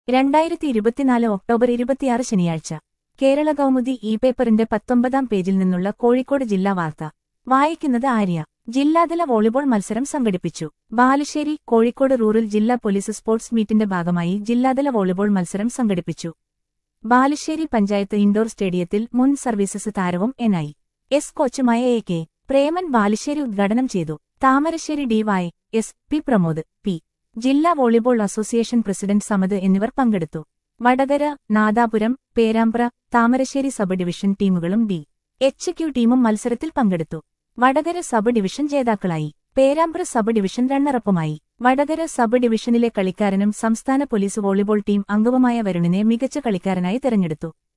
രണ്ടായിരത്തി ഇരുപത്തിനാല് ഒക്ടോബർ ഇരുപത്തിയാറ് ശനിയാഴ്ച കേരള കൗമുദി ഇ പേപ്പറിന്റെ പത്തൊമ്പതാം പേജിൽ നിന്നുള്ള കോഴിക്കോട് ജില്ലാ വാർത്ത വായിക്കുന്നത് ആര്യ ജില്ലാതല വോളിബോൾ മത്സരം സംഘടിപ്പിച്ചു ബാലുശ്ശേരി കോഴിക്കോട് റൂറൽ ജില്ലാ പോലീസ് സ്പോർട്സ് മീറ്റിന്റെ ഭാഗമായി ജില്ലാതല വോളിബോൾ മത്സരം സംഘടിപ്പിച്ചു ബാലുശ്ശേരി പഞ്ചായത്ത് ഇൻഡോർ സ്റ്റേഡിയത്തിൽ മുൻ സർവീസസ് താരവും എൻ ഐ എസ് കോച്ചുമായ എ കെ പ്രേമൻ ബാലുശ്ശേരി ഉദ്ഘാടനം ചെയ്തു Thamarassery DY S P Pramod P ജില്ലാ വോളിബോൾ അസോസിയേഷൻ പ്രസിഡന്റ് സമദ് എന്നിവർ പങ്കെടുത്തു വടകര നാദാപുരം പേരാമ്പ്ര താമരശ്ശേരി സബ് ഡിവിഷൻ ടീമുകളും ഡി എച്ച് ക്യു ടീമും മത്സരത്തിൽ പങ്കെടുത്തു വടകര സബ് ഡിവിഷൻ ജേതാക്കളായി പേരാമ്പ്ര സബ് ഡിവിഷൻ റണ്ണറപ്പുമായി വടകര സബ് ഡിവിഷനിലെ കളിക്കാരനും സംസ്ഥാന പോലീസ് വോളിബോൾ ടീം അംഗവുമായ വരുണിനെ മികച്ച കളിക്കാരനായി തെരഞ്ഞെടുത്തു